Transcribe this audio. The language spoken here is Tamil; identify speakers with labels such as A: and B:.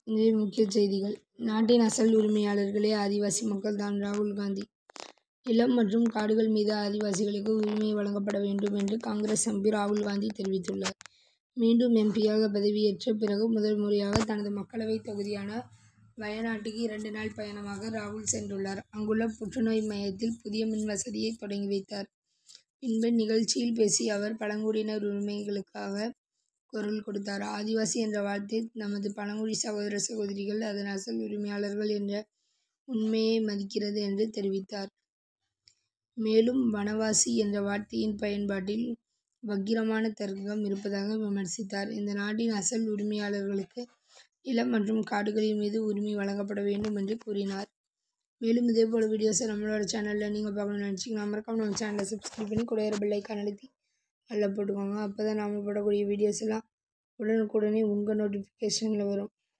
A: இன்றைய முக்கிய செய்திகள் நாட்டின் அசல் உரிமையாளர்களே ஆதிவாசி மக்கள் தான் ராகுல் காந்தி நிலம் மற்றும் காடுகள் மீது ஆதிவாசிகளுக்கு உரிமை வழங்கப்பட வேண்டும் என்று காங்கிரஸ் எம்பி ராகுல் காந்தி தெரிவித்துள்ளார். மீண்டும் எம்பியாக பதவியேற்ற பிறகு முதல் முறையாக தனது மக்களவை தொகுதியான வயநாட்டுக்கு இரண்டு நாள் பயணமாக ராகுல் சென்றுள்ளார். அங்குள்ள புற்றுநோய் மையத்தில் புதிய மின் வசதியை தொடங்கி வைத்தார். பின்பு நிகழ்ச்சியில் பேசிய அவர் பழங்குடியினர் உரிமைகளுக்காக குரல் கொடுத்தார். ஆதிவாசி என்ற வார்த்தை நமது பழங்குடி சகோதர சகோதரிகள் அதன் அசல் உரிமையாளர்கள் என்ற உண்மையை மதிக்கிறது என்று தெரிவித்தார். மேலும் வனவாசி என்ற வார்த்தையின் பயன்பாட்டில் வக்கிரமான தர்க்கம் இருப்பதாக விமர்சித்தார். இந்த நாட்டின் அசல் உரிமையாளர்களுக்கு நிலம் மற்றும் காடுகளின் மீது உரிமை வழங்கப்பட வேண்டும் என்று கூறினார். மேலும் இதே போல வீடியோஸை நம்மளோட சேனல்ல நீங்க பார்க்கணும்னு நினைச்சீங்கன்னா மறக்காம நம்ம சேனலை சப்ஸ்கிரைப் பண்ணி கூடவே பெல் ஐகான் அழுத்தி ஆல்ல போட்டுக்கோங்க. அப்பதான் நாம போடக்கூடிய வீடியோஸ் எல்லாம் உடனுக்குடனே உங்க நோட்டிபிகேஷன்ல வரும்.